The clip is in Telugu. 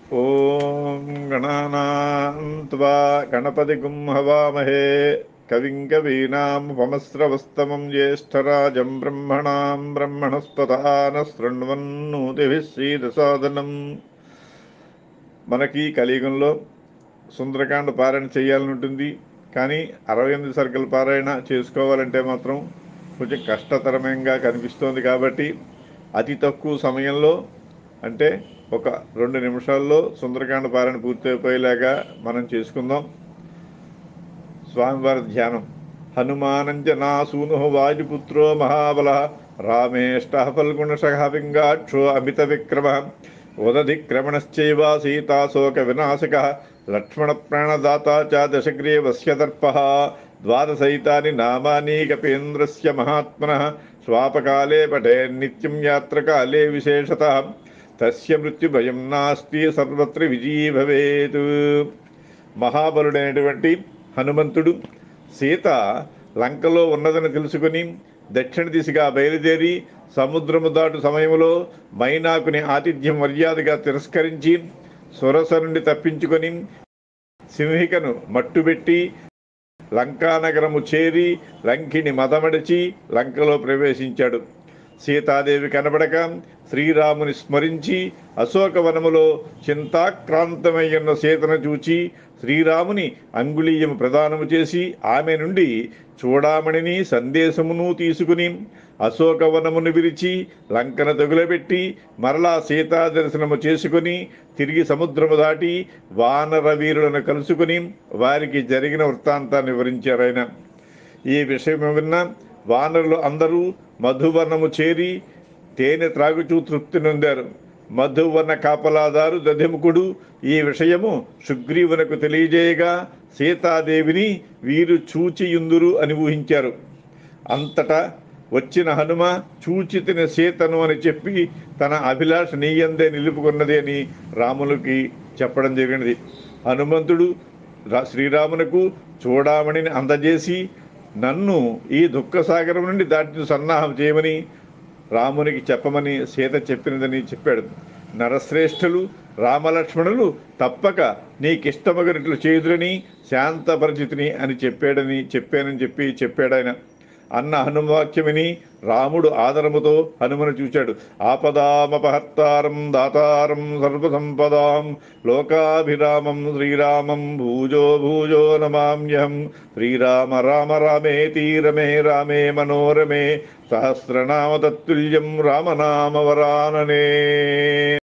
ॐ गणानान्त्वा गणपतिगुं हवामहे कविं कवीनामुपमस्रवस्तमं ज्येष्ठराजं ब्रह्मणां ब्रह्मणस्पतः न శృణ్వన్నూతిభిः శ్రీరసాదనం మనకి కలియుగంలో సుందరకాండ పారాయణ చేయాలని ఉంటుంది కానీ అరవై ఎనిమిది సర్కిల్ పారాయణ చేసుకోవాలంటే మాత్రం కొంచెం కష్టతరమంగా కనిపిస్తోంది కాబట్టి అతి తక్కువ సమయంలో అంటే ఒక రెండు నిమిషాల్లో సుందరకాండ పారాయణ పూర్తయిపోయేలాగా మనం చేసుకుందాం స్వామివారి ధ్యానం హనుమానంచ నా సూను వాయుపుత్రో మహాబల రామేష్ట ఫల్గుణశఖ పింగాక్షో అమిత విక్రమ ఉదధిక్రమణశ్చైవ సీతాశోక వినాశక లక్ష్మణ ప్రాణదాత చ దశగ్రీవస్య దర్ప ద్వాదశైతాని నామాని కపీంద్రస్య మహాత్మన స్వాపకాలే పఠే నిత్యం యాత్రకాలే విశేషత తస్య మృత్యుభయం నాస్తి సర్వత్ర విజయీ భవేత్ మహాబలుడైనటువంటి హనుమంతుడు సీత లంకలో ఉన్నదని తెలుసుకుని దక్షిణ దిశగా బయలుదేరి సముద్రము దాటు సమయంలో మైనాకుని ఆతిథ్యం మర్యాదగా తిరస్కరించి సురస నుండి తప్పించుకొని సింహికను మట్టుబెట్టి లంకానగరము చేరి లంకిని మదమడిచి లంకలో ప్రవేశించాడు సీతాదేవి కనబడక శ్రీరాముని స్మరించి అశోకవనములో చింతాక్రాంతమయ్యున్న సీతను చూచి శ్రీరాముని అంగుళీయము ప్రదానము చేసి ఆమె నుండి చూడామణిని సందేశమును తీసుకుని అశోకవనమును విరిచి లంకను తగులబెట్టి మరలా సీతా దర్శనము చేసుకుని తిరిగి సముద్రము దాటి వానర వీరులను కలుసుకుని వారికి జరిగిన వృత్తాంతాన్ని వివరించారాయన ఈ విషయం విన్న వానరులు అందరూ మధువర్ణము చేరి తేనె త్రాగుచూ తృప్తి నొందారు మధువర్ణ కాపలాదారు దధిముఖుడు ఈ విషయము సుగ్రీవునకు తెలియజేయగా సీతాదేవిని వీరు చూచియుందురు అని ఊహించారు అంతటా వచ్చిన హనుమ చూచితిన సీతను అని చెప్పి తన అభిలాష నీయందే నిలుపుకున్నది అని రాములకి చెప్పడం జరిగినది హనుమంతుడు రా- శ్రీరామునకు చూడామణిని అందజేసి నన్ను ఈ దుఃఖసాగరం నుండి దాటిన సన్నాహం చేయమని రామునికి చెప్పమని సీత చెప్పినదని చెప్పాడు నరశ్రేష్ఠులు రామలక్ష్మణులు తప్పక నీకిష్టమగినట్లు చేయుదురని శాంతపరిచితిని అని చెప్పాడని చెప్పానని చెప్పి చెప్పాడాయన అన్న హనుమవాక్యమిని రాముడు ఆదరముతో హనుమను చూచాడు ఆపదామపహర్తారం దాతారం సర్వసంపదాం లోకాభిరామం శ్రీరామం భూజో భూజో నమామ్యహం శ్రీరామ రామ రామేతి రమే రామే మనోరమే సహస్రనామ తత్తుల్యం రామనామ వరాననే